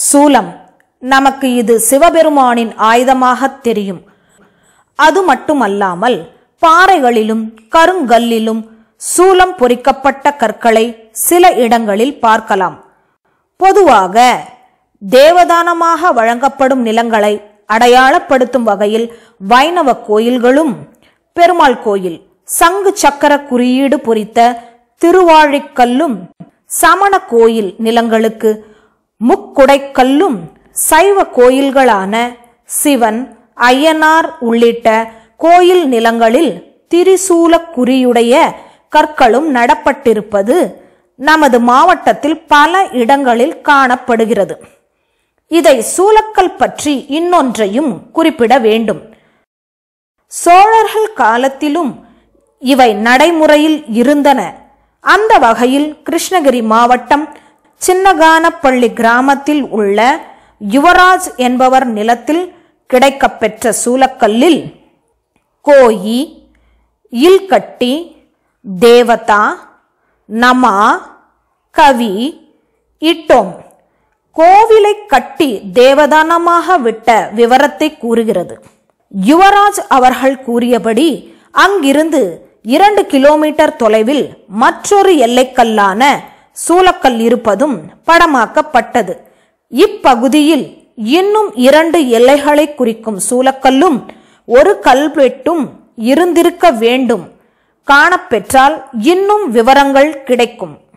சூலம் நமக்கு இது சிவபெருமானின் ஆயுதமாகத் தெரியும் அது மட்டுமல்லாமல் பாறைகளிலும் கருங்கல்லிலும் சூலம் பொறிக்கப்பட்ட கற்களை சில இடங்களில் பார்க்கலாம் பொதுவாக தேவதானமாக வழங்கப்படும் நிலங்களை அடையாளப்படுத்தும் வகையில் வைணவ கோயில்களும் பெருமாள் கோயில் சங்கு சக்கர குறியீடு பொறித்த திருவாழிக்கல்லும் சமண கோயில் நிலங்களுக்கு முக்குடைக்கல்லும் சைவ கோயில்களான சிவன் ஐயனார் உள்ளிட்ட கோயில் நிலங்களில் திரிசூல குறியுடைய கற்களும் நடப்பட்டிருப்பது நமது மாவட்டத்தில் பல இடங்களில் காணப்படுகிறது இதை சூலக்கல் பற்றி இன்னொன்றையும் குறிப்பிட வேண்டும் சோழர்கள் காலத்திலும் இவை நடைமுறையில் இருந்தன அந்த வகையில் கிருஷ்ணகிரி மாவட்டம் சின்னகானப்பள்ளி கிராமத்தில் உள்ள யுவராஜ் என்பவர் நிலத்தில் கிடைக்கப்பெற்ற சூலக்கல்லில் கோயி இல்கட்டி தேவதா நமா கவி இட்டோம் கோவிலை கட்டி தேவதானமாக விட்ட விவரத்தை கூறுகிறது யுவராஜ் அவர்கள் கூறியபடி அங்கிருந்து இரண்டு கிலோமீட்டர் தொலைவில் மற்றொரு எல்லைக்கல்லான சூலக்கல் இருப்பதும் படமாக்கப்பட்டது இப்பகுதியில் இன்னும் இரண்டு எல்லைகளை குறிக்கும் சூலக்கல்லும் ஒரு கல்வெட்டும் இருந்திருக்க வேண்டும் காணப்பெற்றால் இன்னும் விவரங்கள் கிடைக்கும்